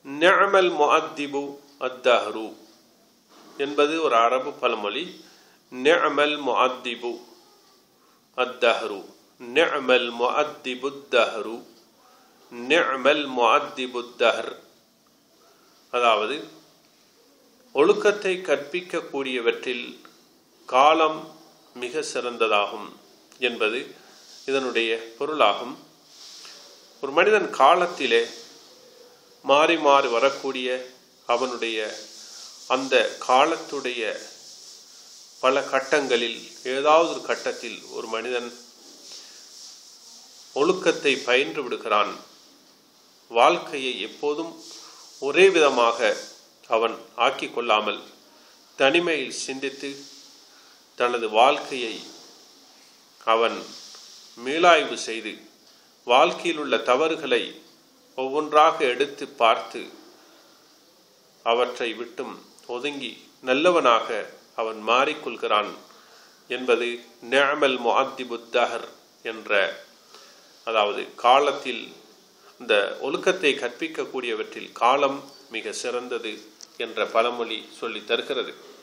நெஅமல் முஅத்திபு அத்தஹரு என்பது ஒரு அரபு பழமொழி நெஅமல் முஅத்திபு அத்தஹரு நெஅமல் முஅத்திபு தஹரு நெஅமல் முஅத்திபு தஹர் அதாவது ஒழுக்கத்தை கற்பிக்கக்கூடியவற்றில் காலம் மிக சிறந்ததாகும் என்பது இதனுடைய பொருளாகும் ஒரு மனிதன் காலத்திலே மாறி மாறி வரக்கூடிய அவனுடைய அந்த காலத்துடைய பல கட்டங்களில் ஏதாவது ஒரு கட்டத்தில் ஒரு மனிதன் ஒழுக்கத்தை பயின்று விடுகிறான் வாழ்க்கையை எப்போதும் ஒரே விதமாக அவன் ஆக்கிக் கொள்ளாமல் தனிமையில் சிந்தித்து தனது வாழ்க்கையை அவன் மீளாய்வு செய்து வாழ்க்கையில் உள்ள தவறுகளை ஒவ்வொன்றாக எடுத்து பார்த்து அவற்றை விட்டும் ஒதுங்கி நல்லவனாக அவன் மாறிக்கொள்கிறான் என்பது நேமல் முஅத்திபுத்தஹர் என்ற அதாவது காலத்தில் இந்த ஒழுக்கத்தை கற்பிக்கக்கூடியவற்றில் காலம் மிக சிறந்தது என்ற பழமொழி சொல்லி தருகிறது